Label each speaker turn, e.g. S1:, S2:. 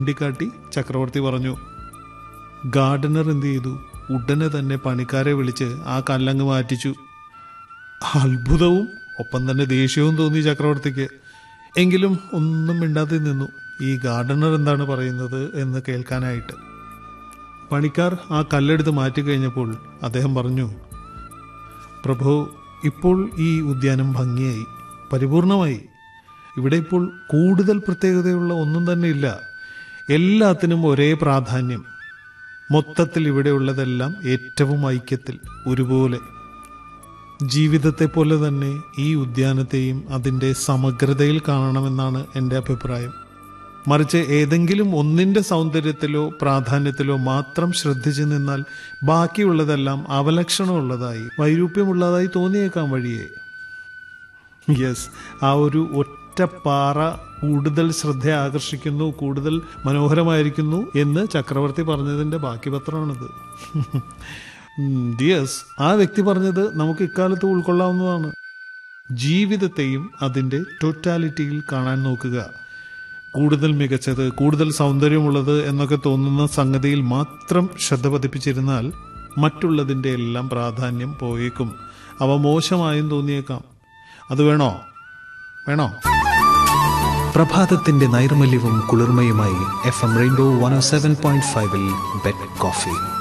S1: ചൂണ്ടിക്കാട്ടി ചക്രവർത്തി പറഞ്ഞു ഗാർഡനർ എന്ത് ചെയ്തു ഉടനെ തന്നെ പണിക്കാരെ വിളിച്ച് ആ കല്ലങ്ങ് മാറ്റിച്ചു അത്ഭുതവും ഒപ്പം തന്നെ ദേഷ്യവും തോന്നി ചക്രവർത്തിക്ക് എങ്കിലും ഒന്നും മിണ്ടാതെ നിന്നു ഈ ഗാർഡനർ എന്താണ് പറയുന്നത് എന്ന് കേൾക്കാനായിട്ട് പണിക്കാർ ആ കല്ലെടുത്ത് മാറ്റി കഴിഞ്ഞപ്പോൾ അദ്ദേഹം പറഞ്ഞു പ്രഭു ഇപ്പോൾ ഈ ഉദ്യാനം ഭംഗിയായി പരിപൂർണമായി ഇവിടെ ഇപ്പോൾ കൂടുതൽ പ്രത്യേകതയുള്ള ഒന്നും തന്നെ ഇല്ല എല്ലാത്തിനും ഒരേ പ്രാധാന്യം മൊത്തത്തിൽ ഇവിടെയുള്ളതെല്ലാം ഏറ്റവും ഐക്യത്തിൽ ഒരുപോലെ ജീവിതത്തെ പോലെ തന്നെ ഈ ഉദ്യാനത്തെയും അതിൻ്റെ സമഗ്രതയിൽ കാണണമെന്നാണ് എൻ്റെ അഭിപ്രായം മറിച്ച് ഏതെങ്കിലും ഒന്നിൻ്റെ സൗന്ദര്യത്തിലോ പ്രാധാന്യത്തിലോ മാത്രം ശ്രദ്ധിച്ചു നിന്നാൽ ബാക്കിയുള്ളതെല്ലാം അവലക്ഷണമുള്ളതായി വൈരൂപ്യമുള്ളതായി തോന്നിയേക്കാം വഴിയേ യെസ് ആ ഒരു ഒറ്റ പാറ കൂടുതൽ ശ്രദ്ധ ആകർഷിക്കുന്നു കൂടുതൽ മനോഹരമായിരിക്കുന്നു എന്ന് ചക്രവർത്തി പറഞ്ഞതിൻ്റെ ബാക്കി പത്രമാണിത് യെസ് ആ വ്യക്തി പറഞ്ഞത് നമുക്ക് ഇക്കാലത്ത് ഉൾക്കൊള്ളാവുന്നതാണ് ജീവിതത്തെയും അതിൻ്റെ ടോറ്റാലിറ്റിയിൽ കാണാൻ നോക്കുക കൂടുതൽ മികച്ചത് കൂടുതൽ സൗന്ദര്യമുള്ളത് എന്നൊക്കെ തോന്നുന്ന സംഗതിയിൽ മാത്രം ശ്രദ്ധ പതിപ്പിച്ചിരുന്നാൽ മറ്റുള്ളതിൻ്റെ എല്ലാം പ്രാധാന്യം പോയേക്കും അവ മോശമായും തോന്നിയേക്കാം അത് വേണോ വേണോ
S2: പ്രഭാതത്തിന്റെ നൈർമല്യവും കുളിർമയുമായി F M Rainbow one seven point ഫൈവിൽ ബെറ്റ് കോഫി